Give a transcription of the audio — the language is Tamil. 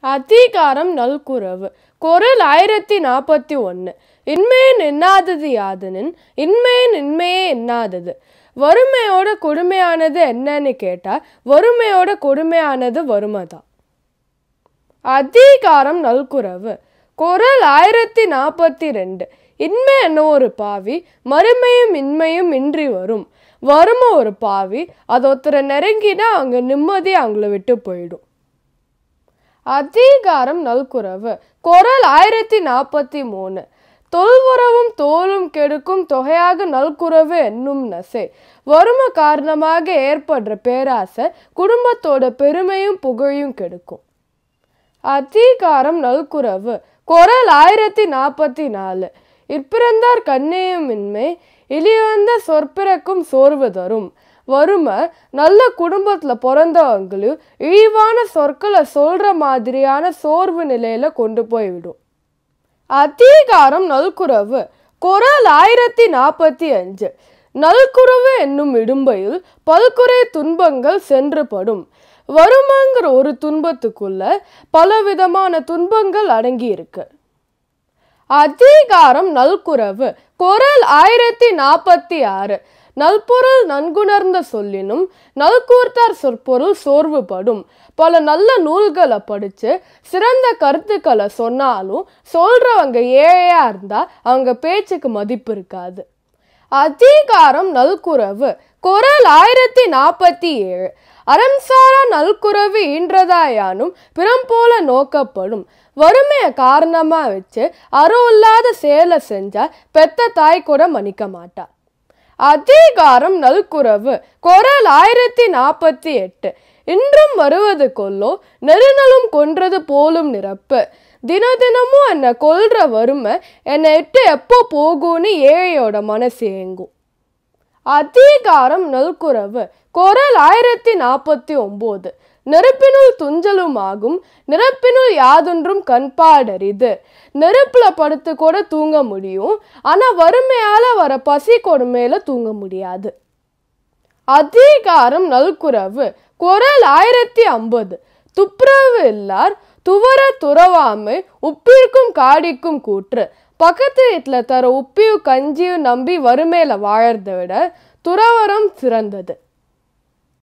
அதிகாரம் நல்குரவு குரல் ஆயிரத்தி நாற்பத்தி ஒன்று இன்மையன் எண்ணாதது யாதனின் இன்மையன் இன்மையே எண்ணாதது வறுமையோட கொடுமையானது என்னன்னு கேட்டா வறுமையோட கொடுமையானது வறுமை தான் அதிகாரம் நல்குரவு குரல் ஆயிரத்தி நாற்பத்தி ரெண்டு இன்மை என்ன ஒரு பாவி மறுமையும் இன்மையும் இன்றி வரும் வறுமை ஒரு பாவி அது ஒருத்தரை நெருங்கினா அவங்க நிம்மதி அவங்கள விட்டு போயிடும் அதிகாரம் நல்குரவு குரல் ஆயிரத்தி நாற்பத்தி மூணு தொல்வுறவும் தோலும் கெடுக்கும் தொகையாக நல்குறவு என்னும் நசை வறுமை காரணமாக ஏற்படுற பேராசை குடும்பத்தோட பெருமையும் புகழையும் கெடுக்கும் அதிகாரம் நல்குறவு குரல் ஆயிரத்தி நாற்பத்தி நாலு இப்பிறந்தார் கண்ணியும் இன்மை இழிவந்த சொற்பிறக்கும் சோர்வு தரும் வறுமை நல்ல குடும்பத்துல பிறந்தவங்களையும் இழிவான சொற்களை சொல்ற மாதிரியான சோர்வு நிலையில கொண்டு போய் விடும் அதிகாரம் நல்குறவு குரல் ஆயிரத்தி நாற்பத்தி அஞ்சு நல்குறவு என்னும் இடும்பையில் பல்குறை துன்பங்கள் சென்றுபடும் வறுமைங்கிற ஒரு துன்பத்துக்குள்ள பலவிதமான துன்பங்கள் அடங்கி இருக்கு அதிகாரம் நல்குறவு குரல் ஆயிரத்தி நாற்பத்தி ஆறு நல்பொருள் நன்குணர்ந்த சொல்லினும் நல்கூர்த்தார் சொற்பொருள் சோர்வுபடும் பல நல்ல நூல்களை படிச்சு சிறந்த கருத்துக்களை சொன்னாலும் சொல்றவங்க ஏழையா இருந்தா அவங்க பேச்சுக்கு மதிப்பு இருக்காது அதிகாரம் நல்குறவு குரல் ஆயிரத்தி நாற்பத்தி ஏழு அறம்சாரா நல்குறவு ஈன்றதாயானும் பிறம் போல நோக்கப்படும் வறுமையை காரணமா வச்சு அறம் இல்லாத செயலை செஞ்சா பெத்த தாய் கூட மன்னிக்க மாட்டா அதிகாரம் நல்குறவு குரல் ஆயிரத்தி நாற்பத்தி எட்டு இன்றும் வருவது கொல்லோ நெருநலும் கொன்றது போலும் நிரப்பு தின தினமும் என்னை கொல்ற வறுமை என்னை இட்டு எப்போ போகும்னு ஏழையோட மனசு ஏங்கும் அதிகாரம் நல்குறவு குரல் ஆயிரத்தி நாற்பத்தி ஒன்பது நெருப்பினுள் துஞ்சலும் ஆகும் நிரப்பினுள் யாதொன்றும் கண்பாடரிது நெருப்புல படுத்து கூட தூங்க முடியும் ஆனா வறுமையால வர பசி கொடுமையில தூங்க முடியாது அதிகாரம் நல்குறவு குரல் ஆயிரத்தி ஐம்பது துப்புரவு இல்லார் துவர துறவாமை உப்பிற்கும் காடிக்கும் கூற்று பக்கத்து வீட்டில் தர உப்பியும் கஞ்சியும் நம்பி வறுமையில வாழறதை விட துறவரம் சிறந்தது